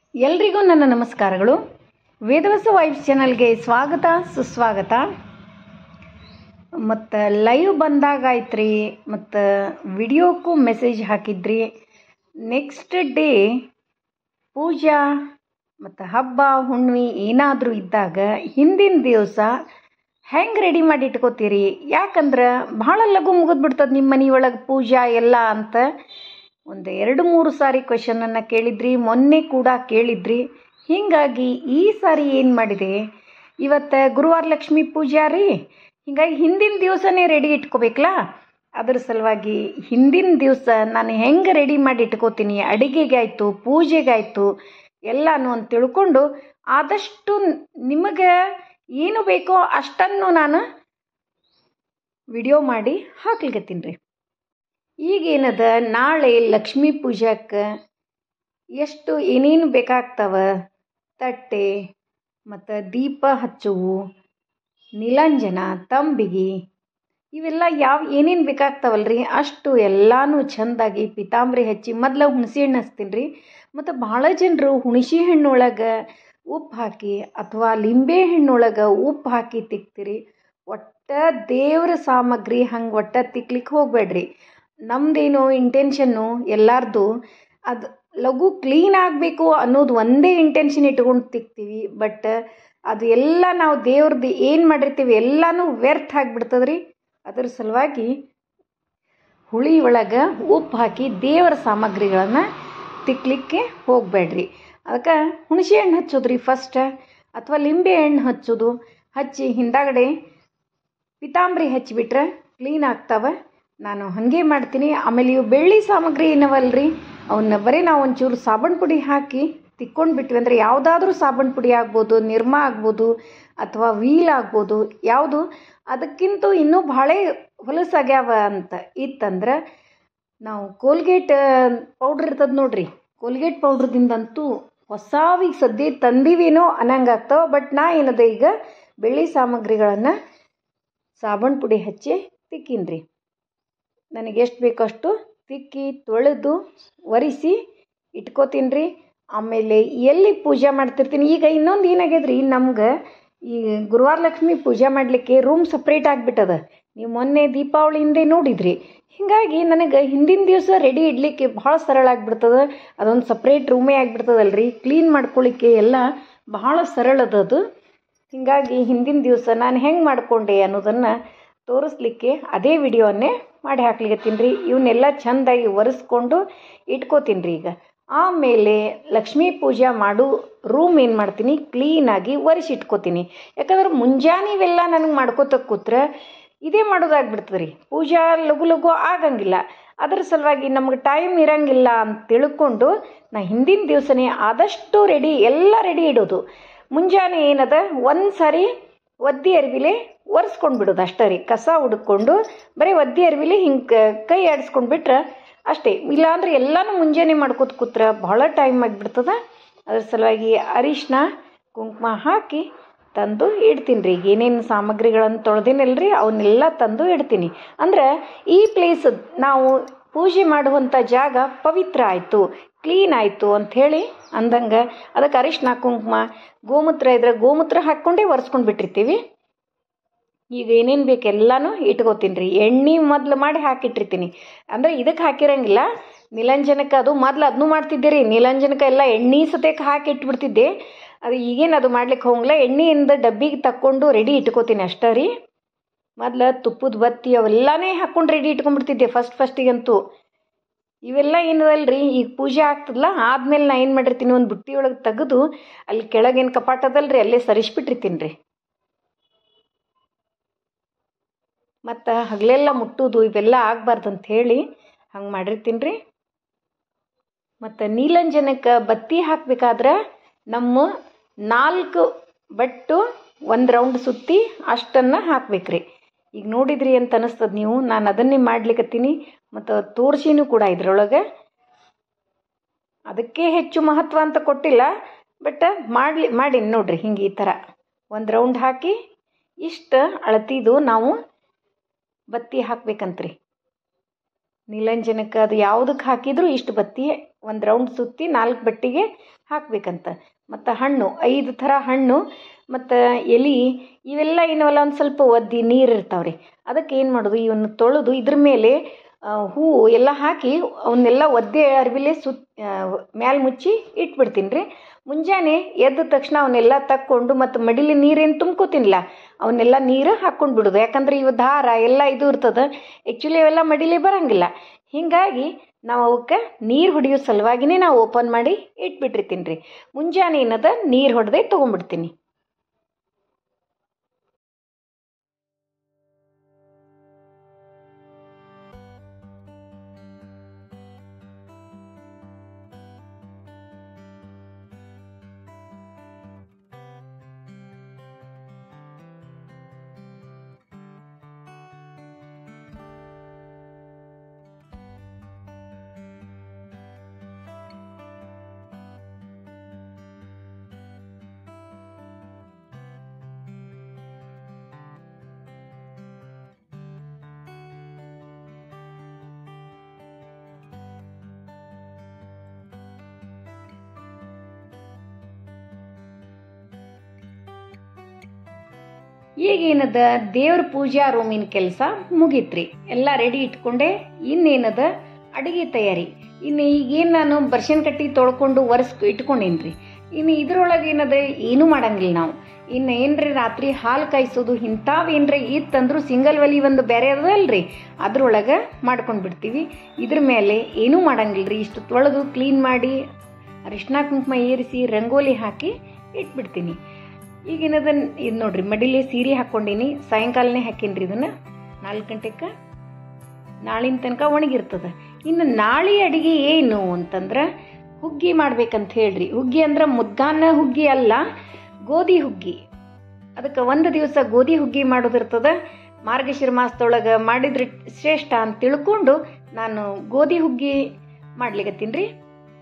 ಎಲ್ರಿಗೂ ನನ್ನ ನಮಸ್ಕಾರಗಳು ವೇದವಸ ವೈಬ್ಸ್ ಚಾನಲ್ಗೆ ಸ್ವಾಗತ ಸುಸ್ವಾಗತ ಮತ್ತು ಲೈವ್ ಬಂದಾಗ ಆಯ್ತ್ರಿ ಮತ್ತು ವಿಡಿಯೋಕ್ಕೂ ಮೆಸೇಜ್ ಹಾಕಿದ್ರಿ ನೆಕ್ಸ್ಟ್ ಡೇ ಪೂಜಾ ಮತ್ತು ಹಬ್ಬ ಹುಣ್ಣಿಮೆ ಏನಾದರೂ ಇದ್ದಾಗ ಹಿಂದಿನ ದಿವಸ ಹೆಂಗೆ ರೆಡಿ ಮಾಡಿ ಇಟ್ಕೋತೀರಿ ಯಾಕಂದ್ರೆ ಭಾಳ ಲಘು ಮುಗಿದ್ಬಿಡ್ತದೆ ನಿಮ್ಮ ಮನೆಯೊಳಗೆ ಪೂಜಾ ಎಲ್ಲ ಅಂತ ಒಂದು ಎರಡು ಮೂರು ಸಾರಿ ಕ್ವೆಶನನ್ನು ಕೇಳಿದ್ರಿ ಮೊನ್ನೆ ಕೂಡ ಕೇಳಿದ್ರಿ ಹೀಗಾಗಿ ಈ ಸಾರಿ ಏನು ಮಾಡಿದೆ ಇವತ್ತು ಗುರುವಾರ ಲಕ್ಷ್ಮೀ ಪೂಜಾ ರೀ ಹೀಗಾಗಿ ಹಿಂದಿನ ದಿವಸನೇ ರೆಡಿ ಇಟ್ಕೋಬೇಕಲ್ಲ ಅದ್ರ ಸಲುವಾಗಿ ಹಿಂದಿನ ದಿವಸ ನಾನು ಹೆಂಗೆ ರೆಡಿ ಮಾಡಿ ಇಟ್ಕೋತೀನಿ ಅಡಿಗೆಗಾಯ್ತು ಪೂಜೆಗಾಯ್ತು ಎಲ್ಲನೂ ಅಂತ ತಿಳ್ಕೊಂಡು ಆದಷ್ಟು ನಿಮಗೆ ಏನು ಬೇಕೋ ಅಷ್ಟನ್ನು ನಾನು ವಿಡಿಯೋ ಮಾಡಿ ಹಾಕ್ಲಿಕತ್ತೀನಿ ರೀ ಈಗೇನದ ನಾಳೆ ಲಕ್ಷ್ಮೀ ಪೂಜಾಕ್ಕೆ ಎಷ್ಟು ಏನೇನು ಬೇಕಾಗ್ತವ ತಟ್ಟೆ ಮತ್ತು ದೀಪ ಹಚ್ಚುವು ನೀಲಾಂಜನ ತಂಬಿಗೆ ಇವೆಲ್ಲ ಯಾವ ಏನೇನು ಬೇಕಾಗ್ತಾವಲ್ರಿ ಅಷ್ಟು ಎಲ್ಲನೂ ಚೆಂದಾಗಿ ಪಿತಾಂಬರಿ ಹಚ್ಚಿ ಮೊದಲು ಹುಣಸೆ ಹಣ್ಣು ಹಚ್ತೀನಿ ರೀ ಮತ್ತು ಭಾಳ ಜನರು ಹುಣಸೆ ಹಣ್ಣೊಳಗೆ ಉಪ್ಪು ಹಾಕಿ ಅಥವಾ ಲಿಂಬೆ ಹಣ್ಣೊಳಗೆ ಉಪ್ಪು ಹಾಕಿ ತಿಕ್ತೀರಿ ಒಟ್ಟ ದೇವ್ರ ಸಾಮಗ್ರಿ ಹಂಗೆ ಒಟ್ಟ ತಿಕ್ಲಿಕ್ಕೆ ಹೋಗಬೇಡ್ರಿ ನಮ್ಮದೇನು ಇಂಟೆನ್ಷನ್ನು ಎಲ್ಲಾರ್ದು ಅದು ಲಘು ಕ್ಲೀನ್ ಆಗಬೇಕು ಅನ್ನೋದು ಒಂದೇ ಇಂಟೆನ್ಷನ್ ಇಟ್ಕೊಂಡು ತಿಕ್ತೀವಿ ಬಟ್ ಅದು ಎಲ್ಲ ನಾವು ದೇವ್ರದ್ದು ಏನು ಮಾಡಿರ್ತೀವಿ ಎಲ್ಲನೂ ವ್ಯರ್ಥ ಆಗಿಬಿಡ್ತದೆ ರೀ ಅದ್ರ ಸಲುವಾಗಿ ಹುಳಿ ಒಳಗೆ ಉಪ್ಪು ಹಾಕಿ ದೇವರ ಸಾಮಗ್ರಿಗಳನ್ನು ತಿಕ್ಲಿಕ್ಕೆ ಹೋಗಬೇಡ್ರಿ ಅದಕ್ಕೆ ಹುಣಸೆ ಹಣ್ಣು ಹಚ್ಚೋದ್ರಿ ಫಸ್ಟ್ ಅಥವಾ ಲಿಂಬೆ ಹಣ್ಣು ಹಚ್ಚೋದು ಹಚ್ಚಿ ಹಿಂದಾಗಡೆ ಪಿತಾಂಬರಿ ಹಚ್ಚಿಬಿಟ್ರೆ ಕ್ಲೀನ್ ಆಗ್ತಾವೆ ನಾನು ಹಾಗೆ ಮಾಡ್ತೀನಿ ಆಮೇಲೆ ಇವು ಬೆಳ್ಳಿ ಸಾಮಗ್ರಿ ಏನವಲ್ರಿ ಅವನ್ನ ಬರೀ ನಾವು ಒಂಚೂರು ಸಾಬಣ್ಣು ಪುಡಿ ಹಾಕಿ ತಿಕ್ಕೊಂಡು ಬಿಟ್ವಿ ಅಂದರೆ ಯಾವುದಾದ್ರೂ ಸಾಬಣ್ಣು ಪುಡಿ ಆಗ್ಬೋದು ನಿರ್ಮಾ ಆಗ್ಬೋದು ಅಥವಾ ವೀಲ್ ಆಗ್ಬೋದು ಯಾವುದು ಅದಕ್ಕಿಂತ ಇನ್ನೂ ಭಾಳ ಹೊಲಸಾಗ್ಯಾವ ಅಂತ ಇತ್ತಂದ್ರೆ ನಾವು ಕೋಲ್ಗೇಟ್ ಪೌಡ್ರ್ ಇರ್ತದೆ ನೋಡ್ರಿ ಕೋಲ್ಗೇಟ್ ಪೌಡ್ರದಿಂದಂತೂ ಹೊಸಾವಿಗೆ ಸದ್ಯ ತಂದೀವೇನೋ ಅನ್ನಂಗಾಗ್ತಾವೆ ಬಟ್ ನಾ ಏನದ ಈಗ ಬೆಳ್ಳಿ ಸಾಮಗ್ರಿಗಳನ್ನು ಸಾಬಣ್ಣು ಪುಡಿ ಹಚ್ಚಿ ತಿಕ್ಕೀನಿ ರೀ ನನಗೆ ಎಷ್ಟು ಬೇಕಷ್ಟು ತಿಕ್ಕಿ ತೊಳೆದು ಒರೆಸಿ ಇಟ್ಕೋತೀನಿ ರೀ ಆಮೇಲೆ ಎಲ್ಲಿ ಪೂಜೆ ಮಾಡ್ತಿರ್ತೀನಿ ಈಗ ಇನ್ನೊಂದು ಏನಾಗ್ಯದ್ರಿ ನಮ್ಗೆ ಈ ಗುರುವಾರ ಲಕ್ಷ್ಮಿ ಪೂಜೆ ಮಾಡಲಿಕ್ಕೆ ರೂಮ್ ಸಪ್ರೇಟ್ ಆಗಿಬಿಟ್ಟದ ನೀವು ಮೊನ್ನೆ ದೀಪಾವಳಿ ಹಿಂದೆ ನೋಡಿದ್ರಿ ಹೀಗಾಗಿ ನನಗೆ ಹಿಂದಿನ ದಿವಸ ರೆಡಿ ಇಡಲಿಕ್ಕೆ ಭಾಳ ಸರಳ ಆಗಿಬಿಡ್ತದೆ ಅದೊಂದು ಸಪ್ರೇಟ್ ರೂಮೇ ಆಗಿಬಿಡ್ತದಲ್ರಿ ಕ್ಲೀನ್ ಮಾಡ್ಕೊಳ್ಳಿಕ್ಕೆ ಎಲ್ಲ ಭಾಳ ಸರಳದ ಅದು ಹೀಗಾಗಿ ಹಿಂದಿನ ದಿವಸ ನಾನು ಹೆಂಗೆ ಮಾಡಿಕೊಂಡೆ ಅನ್ನೋದನ್ನು ತೋರಿಸ್ಲಿಕ್ಕೆ ಅದೇ ವಿಡಿಯೋನ್ನೇ ಮಾಡಿ ಹಾಕ್ಲಿಕತ್ತೀನಿ ರೀ ಇವನ್ನೆಲ್ಲ ಚೆಂದಾಗಿ ಒರೆಸ್ಕೊಂಡು ಇಟ್ಕೋತೀನಿ ರೀ ಈಗ ಆಮೇಲೆ ಲಕ್ಷ್ಮೀ ಪೂಜೆ ಮಾಡು ರೂಮ್ ಏನು ಮಾಡ್ತೀನಿ ಕ್ಲೀನಾಗಿ ಒರೆಸಿ ಇಟ್ಕೋತೀನಿ ಯಾಕಂದ್ರೆ ಮುಂಜಾನೆ ಇವೆಲ್ಲ ನನಗೆ ಮಾಡ್ಕೋತ ಕೂತ್ರೆ ಇದೇ ಮಾಡೋದಾಗ್ಬಿಡ್ತದೆ ರೀ ಪೂಜಾ ಲಘು ಲಘು ಆಗಂಗಿಲ್ಲ ಅದ್ರ ಸಲುವಾಗಿ ನಮ್ಗೆ ಟೈಮ್ ಇರಂಗಿಲ್ಲ ಅಂತ ತಿಳ್ಕೊಂಡು ನಾ ಹಿಂದಿನ ದಿವಸನೇ ಆದಷ್ಟು ರೆಡಿ ಎಲ್ಲ ರೆಡಿ ಇಡೋದು ಮುಂಜಾನೆ ಏನದ ಒಂದು ಸಾರಿ ಒದ್ದಿ ಅರ್ವಿಲೆ ಒರೆಸ್ಕೊಂಡು ಬಿಡೋದು ಅಷ್ಟೇ ರೀ ಕಸ ಹುಡುಕೊಂಡು ಬರೀ ಒದ್ದಿ ಅರ್ವಿಲೆ ಹಿಂಗೆ ಕೈ ಆಡಿಸ್ಕೊಂಡು ಬಿಟ್ರೆ ಅಷ್ಟೇ ಇಲ್ಲಾಂದ್ರೆ ಎಲ್ಲನೂ ಮುಂಜಾನೆ ಮಾಡ್ಕೋತ ಕೂತ್ರೆ ಭಾಳ ಟೈಮ್ ಆಗಿಬಿಡ್ತದ ಅದ್ರ ಸಲುವಾಗಿ ಅರಿಶಿನ ಕುಂಕುಮ ಹಾಕಿ ತಂದು ಇಡ್ತೀನಿ ರೀ ಏನೇನು ಸಾಮಗ್ರಿಗಳನ್ನು ತೊಳೆದಿನಲ್ರಿ ಅವನ್ನೆಲ್ಲ ತಂದು ಇಡ್ತೀನಿ ಅಂದ್ರೆ ಈ ಪ್ಲೇಸ್ ನಾವು ಪೂಜೆ ಮಾಡುವಂಥ ಜಾಗ ಪವಿತ್ರ ಆಯಿತು ಕ್ಲೀನ್ ಆಯಿತು ಅಂಥೇಳಿ ಅಂದಂಗೆ ಅದಕ್ಕೆ ಅರಿಶಿನ ಕುಂಕುಮ ಗೋಮೂತ್ರ ಇದ್ರೆ ಗೋಮೂತ್ರ ಹಾಕ್ಕೊಂಡೇ ಒರೆಸ್ಕೊಂಡು ಬಿಟ್ಟಿರ್ತೀವಿ ಈಗ ಏನೇನು ಬೇಕು ಎಲ್ಲನೂ ಇಟ್ಕೋತೀನಿ ರೀ ಎಣ್ಣೆ ಮೊದಲು ಮಾಡಿ ಹಾಕಿಟ್ಟಿರ್ತೀನಿ ಅಂದರೆ ಇದಕ್ಕೆ ಹಾಕಿರಂಗಿಲ್ಲ ನೀಲಂಜನಕ್ಕೆ ಅದು ಮೊದಲು ಅದನ್ನೂ ಮಾಡ್ತಿದ್ದೆ ರೀ ನೀಲಂಜನಕ್ಕೆ ಎಲ್ಲ ಎಣ್ಣೆ ಸತೇಕ ಹಾಕಿ ಇಟ್ಬಿಡ್ತಿದ್ದೆ ಅದು ಈಗೇನು ಅದು ಮಾಡ್ಲಿಕ್ಕೆ ಹೋಗಲ್ಲ ಎಣ್ಣೆಯಿಂದ ಡಬ್ಬಿಗೆ ತಕ್ಕೊಂಡು ರೆಡಿ ಇಟ್ಕೋತೀನಿ ಅಷ್ಟೇ ರೀ ಮೊದ್ಲು ತುಪ್ಪದ ಬತ್ತಿ ಅವೆಲ್ಲನೇ ಹಾಕ್ಕೊಂಡು ರೆಡಿ ಇಟ್ಕೊಂಡ್ಬಿಡ್ತಿದ್ದೆ ಫಸ್ಟ್ ಫಸ್ಟಿಗಂತೂ ಇವೆಲ್ಲ ಏನದಲ್ರಿ ಈಗ ಪೂಜೆ ಆಗ್ತದಲ್ಲ ಆದ್ಮೇಲೆ ನಾ ಏನು ಮಾಡಿರ್ತೀನಿ ಒಂದು ಬುಟ್ಟಿ ಒಳಗೆ ತೆಗೆದು ಅಲ್ಲಿ ಕೆಳಗೇನು ಕಪಾಟ ಅದಲ್ರಿ ಅಲ್ಲೇ ಸರಿಸ್ಬಿಟ್ಟಿರ್ತೀನಿ ರೀ ಮತ್ತು ಹಗಲೆಲ್ಲ ಮುಟ್ಟೋದು ಇವೆಲ್ಲ ಆಗ್ಬಾರ್ದು ಅಂತ ಹೇಳಿ ಹಂಗೆ ಮಾಡಿರ್ತೀನಿ ರೀ ಮತ್ತು ನೀಲಂಜನಕ್ಕೆ ಬತ್ತಿ ಹಾಕಬೇಕಾದ್ರೆ ನಮ್ಮ ನಾಲ್ಕು ಬಟ್ಟು ಒಂದು ರೌಂಡ್ ಸುತ್ತಿ ಅಷ್ಟನ್ನು ಹಾಕ್ಬೇಕ್ರಿ ಈಗ ನೋಡಿದ್ರಿ ಅಂತ ಅನಿಸ್ತದೆ ನೀವು ನಾನು ಅದನ್ನೇ ಮಾಡ್ಲಿಕತ್ತೀನಿ ಮತ್ತು ತೋರಿಸಿನೂ ಕೂಡ ಇದ್ರೊಳಗೆ ಅದಕ್ಕೆ ಹೆಚ್ಚು ಮಹತ್ವ ಅಂತ ಕೊಟ್ಟಿಲ್ಲ ಬಟ್ ಮಾಡಲಿ ಮಾಡೀನಿ ನೋಡ್ರಿ ಹಿಂಗೆ ಈ ಥರ ಒಂದು ರೌಂಡ್ ಹಾಕಿ ಇಷ್ಟು ಅಳತಿದು ನಾವು ಬತ್ತಿ ಹಾಕ್ಬೇಕಂತ್ರಿ ನೀಲಂಜನಕ್ಕೆ ಅದು ಯಾವುದಕ್ಕೆ ಹಾಕಿದ್ರು ಇಷ್ಟು ಬತ್ತಿ ಒಂದು ರೌಂಡ್ ಸುತ್ತಿ ನಾಲ್ಕು ಬಟ್ಟಿಗೆ ಹಾಕಬೇಕಂತ ಮತ್ತು ಹಣ್ಣು ಐದು ಥರ ಹಣ್ಣು ಮತ್ತು ಎಲೆ ಇವೆಲ್ಲ ಏನವಲ್ಲ ಒಂದು ಸ್ವಲ್ಪ ಒದ್ದಿ ನೀರು ಇರ್ತಾವೆ ರೀ ಅದಕ್ಕೆ ಏನು ಮಾಡೋದು ಇವನ್ನ ತೊಳೆದು ಇದ್ರ ಮೇಲೆ ಹೂವು ಎಲ್ಲ ಹಾಕಿ ಅವನ್ನೆಲ್ಲ ಒದ್ದೆ ಅರ್ಬಿಲೆ ಸುತ್ ಮ್ಯಾಲೆ ಮುಚ್ಚಿ ಇಟ್ಬಿಡ್ತೀನಿ ರೀ ಮುಂಜಾನೆ ಎದ್ದ ತಕ್ಷಣ ಅವನ್ನೆಲ್ಲ ತಕ್ಕೊಂಡು ಮತ್ತು ಮಡಿಲಿ ನೀರೇನು ತುಂಬ್ಕೋತೀನಿಲ್ಲ ಅವನ್ನೆಲ್ಲ ನೀರು ಹಾಕ್ಕೊಂಡು ಬಿಡೋದು ಯಾಕಂದ್ರೆ ಇವು ದಾರ ಎಲ್ಲ ಇದು ಇರ್ತದೆ ಆ್ಯಕ್ಚುಲಿ ಅವೆಲ್ಲ ಮಡಿಲಿ ಬರೋಂಗಿಲ್ಲ ಹೀಗಾಗಿ ನಾವು ಅವಕ್ಕೆ ನೀರು ಹೊಡೆಯೋ ಸಲುವಾಗಿನೇ ನಾವು ಓಪನ್ ಮಾಡಿ ಇಟ್ಬಿಟ್ಟಿರ್ತೀನಿ ರೀ ಮುಂಜಾನೆ ಏನದ ನೀರು ಹೊಡೆದೇ ತೊಗೊಂಡ್ಬಿಡ್ತೀನಿ ಈಗೇನದ ದೇವ್ರ ಪೂಜಾ ರೂಮಿನ ಕೆಲಸ ಮುಗೀತ್ರಿ ಎಲ್ಲ ರೆಡಿ ಇಟ್ಕೊಂಡೆ ಇನ್ನೇನದ ಅಡಿಗೆ ತಯಾರಿ ಇನ್ನು ಈಗೇನು ನಾನು ಬರ್ಷನ್ ಕಟ್ಟಿ ತೊಳ್ಕೊಂಡು ಒರೆಸ್ ಇಟ್ಕೊಂಡೇನ್ರಿ ಇನ್ನು ಇದ್ರೊಳಗೆ ಏನದ ಏನೂ ಮಾಡಂಗಿಲ್ಲ ನಾವು ಇನ್ನು ಏನ್ರಿ ರಾತ್ರಿ ಹಾಲು ಕಾಯಿಸೋದು ಇಂಥವು ಏನ್ರಿ ಇತ್ತಂದ್ರೂ ಸಿಂಗಲ್ ಒಲಿ ಒಂದು ಬೇರೆ ಅದಲ್ರಿ ಅದ್ರೊಳಗೆ ಮಾಡ್ಕೊಂಡು ಬಿಡ್ತೀವಿ ಇದ್ರ ಮೇಲೆ ಏನೂ ಮಾಡಂಗಿಲ್ಲ ರೀ ಇಷ್ಟು ತೊಳೆದು ಕ್ಲೀನ್ ಮಾಡಿ ಅರಿಶಿನ ಕುಂಕುಮ ಏರಿಸಿ ರಂಗೋಲಿ ಹಾಕಿ ಇಟ್ಬಿಡ್ತೀನಿ ಈಗೇನದ ಇದು ನೋಡ್ರಿ ಮಡಿಲಿ ಸೀರೆ ಹಾಕ್ಕೊಂಡೀನಿ ಸಾಯಂಕಾಲನೇ ಹಾಕೀನಿ ಇದನ್ನು ನಾಲ್ಕು ಗಂಟೆಗೆ ನಾಳಿನ ತನಕ ಒಣಗಿರ್ತದೆ ಇನ್ನು ನಾಳೆ ಅಡಿಗೆ ಏನು ಅಂತಂದ್ರೆ ಹುಗ್ಗಿ ಮಾಡ್ಬೇಕಂತ ಹೇಳ್ರಿ ಹುಗ್ಗಿ ಅಂದ್ರೆ ಮುದ್ದಾನ ಹುಗ್ಗಿ ಅಲ್ಲ ಗೋಧಿ ಹುಗ್ಗಿ ಅದಕ್ಕೆ ಒಂದು ದಿವಸ ಗೋಧಿ ಹುಗ್ಗಿ ಮಾಡೋದಿರ್ತದೆ ಮಾರ್ಗಶಿರ ಮಾಸದೊಳಗೆ ಮಾಡಿದ್ರೆ ಶ್ರೇಷ್ಠ ಅಂತ ತಿಳ್ಕೊಂಡು ನಾನು ಗೋಧಿ ಹುಗ್ಗಿ ಮಾಡ್ಲಿಕತ್ತೀನಿ ರೀ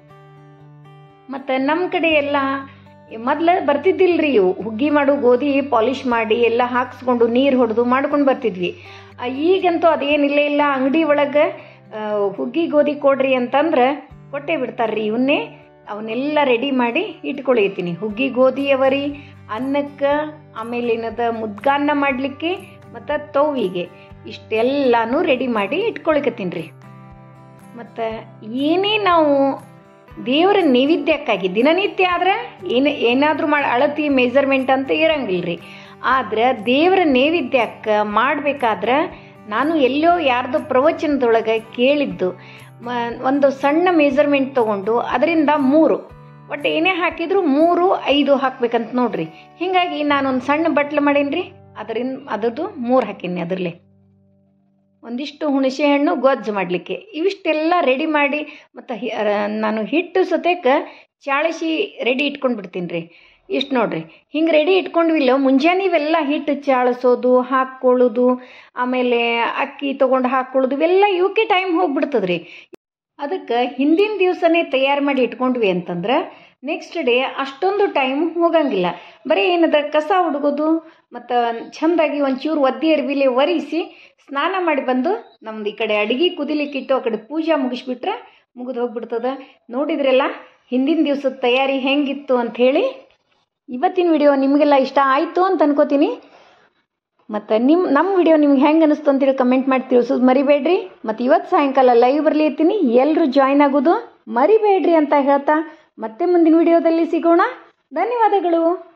ಮತ್ತು ನಮ್ಮ ಕಡೆ ಎಲ್ಲ ಮೊದ್ಲು ಬರ್ತಿದ್ದಿಲ್ರಿ ಇವು ಹುಗ್ಗಿ ಮಾಡು ಗೋಧಿ ಪಾಲಿಶ್ ಮಾಡಿ ಎಲ್ಲ ಹಾಕ್ಸ್ಕೊಂಡು ನೀರು ಹೊಡೆದು ಮಾಡ್ಕೊಂಡು ಬರ್ತಿದ್ವಿ ಆ, ಈಗಂತೂ ಅದೇನಿಲ್ಲ ಇಲ್ಲ ಅಂಗಡಿ ಒಳಗೆ ಹುಗ್ಗಿ ಗೋಧಿ ಕೊಡ್ರಿ ಅಂತಂದ್ರೆ ಕೊಟ್ಟೆ ಬಿಡ್ತಾರ್ರಿ ಇವನ್ನೇ ಅವನ್ನೆಲ್ಲ ರೆಡಿ ಮಾಡಿ ಇಟ್ಕೊಳಿತೀನಿ ಹುಗ್ಗಿ ಗೋಧಿ ಅವರಿ ಅನ್ನಕ್ಕೆ ಆಮೇಲೆ ಏನದ ಮುದ್ಗಾನ್ನ ಮಾಡಲಿಕ್ಕೆ ಮತ್ತು ತೌವಿಗೆ ಇಷ್ಟೆಲ್ಲಾನು ರೆಡಿ ಮಾಡಿ ಇಟ್ಕೊಳಿಕತ್ತೀನಿ ರೀ ಮತ್ತು ಏನೇ ನಾವು ದೇವರ ನೈವೇದ್ಯಕ್ಕಾಗಿ ದಿನನಿತ್ಯ ಆದ್ರೆ ಏನು ಏನಾದರೂ ಮಾಡಿ ಅಳತಿ ಮೆಜರ್ಮೆಂಟ್ ಅಂತ ಇರಂಗಿಲ್ಲ ರೀ ಆದ್ರೆ ದೇವರ ನೈವೇದ್ಯಕ್ಕೆ ಮಾಡಬೇಕಾದ್ರೆ ನಾನು ಎಲ್ಲೋ ಯಾರ್ದೋ ಪ್ರವಚನದೊಳಗೆ ಕೇಳಿದ್ದು ಮ ಒಂದು ಸಣ್ಣ ಮೆಜರ್ಮೆಂಟ್ ತೊಗೊಂಡು ಅದರಿಂದ ಮೂರು ಒಟ್ಟು ಏನೇ ಹಾಕಿದ್ರು ಮೂರು ಐದು ಹಾಕ್ಬೇಕಂತ ನೋಡ್ರಿ ಹೀಗಾಗಿ ನಾನೊಂದು ಸಣ್ಣ ಬಟ್ಲು ಮಾಡೀನಿ ರೀ ಅದರಿಂದ ಅದರದ್ದು ಮೂರು ಹಾಕೀನಿ ಅದರಲ್ಲೇ ಒಂದಿಷ್ಟು ಹುಣಸೆ ಹಣ್ಣು ಗೊಜ್ಜು ಮಾಡಲಿಕ್ಕೆ ಇವಿಷ್ಟೆಲ್ಲ ರೆಡಿ ಮಾಡಿ ಮತ್ತು ನಾನು ಹಿಟ್ಟು ಸತೇಕ ಚಾಳಿಸಿ ರೆಡಿ ಇಟ್ಕೊಂಡು ಬಿಡ್ತೀನಿ ರೀ ಇಷ್ಟು ನೋಡ್ರಿ ಹಿಂಗೆ ರೆಡಿ ಇಟ್ಕೊಂಡ್ವಿಲ್ಲ ಮುಂಜಾನೆ ಇವೆಲ್ಲ ಹಿಟ್ಟು ಚಾಳಿಸೋದು ಹಾಕ್ಕೊಳ್ಳೋದು ಆಮೇಲೆ ಅಕ್ಕಿ ತೊಗೊಂಡು ಹಾಕ್ಕೊಳ್ಳೋದು ಇವೆಲ್ಲ ಇವಕ್ಕೆ ಟೈಮ್ ಹೋಗ್ಬಿಡ್ತದೆ ರೀ ಅದಕ್ಕೆ ಹಿಂದಿನ ದಿವಸನೇ ತಯಾರು ಮಾಡಿ ಇಟ್ಕೊಂಡ್ವಿ ಅಂತಂದ್ರೆ ನೆಕ್ಸ್ಟ್ ಡೇ ಅಷ್ಟೊಂದು ಟೈಮ್ ಹೋಗಂಗಿಲ್ಲ ಬರೀ ಏನದ ಕಸ ಹುಡುಗೋದು ಮತ್ತು ಚೆಂದಾಗಿ ಒಂಚೂರು ಒದ್ದೆ ಅರ್ಬಿಲೆ ಒರೆಸಿ ಸ್ನಾನ ಮಾಡಿ ಬಂದು ನಮ್ದು ಈ ಕಡೆ ಅಡಿಗೆ ಕುದಿಲಿಕ್ಕಿಟ್ಟು ಆ ಕಡೆ ಪೂಜೆ ಮುಗಿಸ್ಬಿಟ್ರೆ ಮುಗಿದು ಹೋಗ್ಬಿಡ್ತದ ನೋಡಿದ್ರಲ್ಲ ಹಿಂದಿನ ದಿವಸದ ತಯಾರಿ ಹೆಂಗಿತ್ತು ಅಂಥೇಳಿ ಇವತ್ತಿನ ವಿಡಿಯೋ ನಿಮಗೆಲ್ಲ ಇಷ್ಟ ಆಯಿತು ಅಂತ ಅನ್ಕೋತೀನಿ ಮತ್ತು ನಿಮ್ಮ ನಮ್ಮ ವಿಡಿಯೋ ನಿಮ್ಗೆ ಹೆಂಗೆ ಅನಿಸ್ತು ಅಂತೇಳಿ ಕಮೆಂಟ್ ಮಾಡಿ ತಿಳಿಸೋದು ಮರಿಬೇಡ್ರಿ ಮತ್ತು ಇವತ್ತು ಸಾಯಂಕಾಲ ಲೈವ್ ಬರಲಿರ್ತೀನಿ ಎಲ್ಲರೂ ಜಾಯ್ನ್ ಆಗೋದು ಮರಿಬೇಡ್ರಿ ಅಂತ ಹೇಳ್ತಾ ಮತ್ತೆ ಮುಂದಿನ ವಿಡಿಯೋದಲ್ಲಿ ಸಿಗೋಣ ಧನ್ಯವಾದಗಳು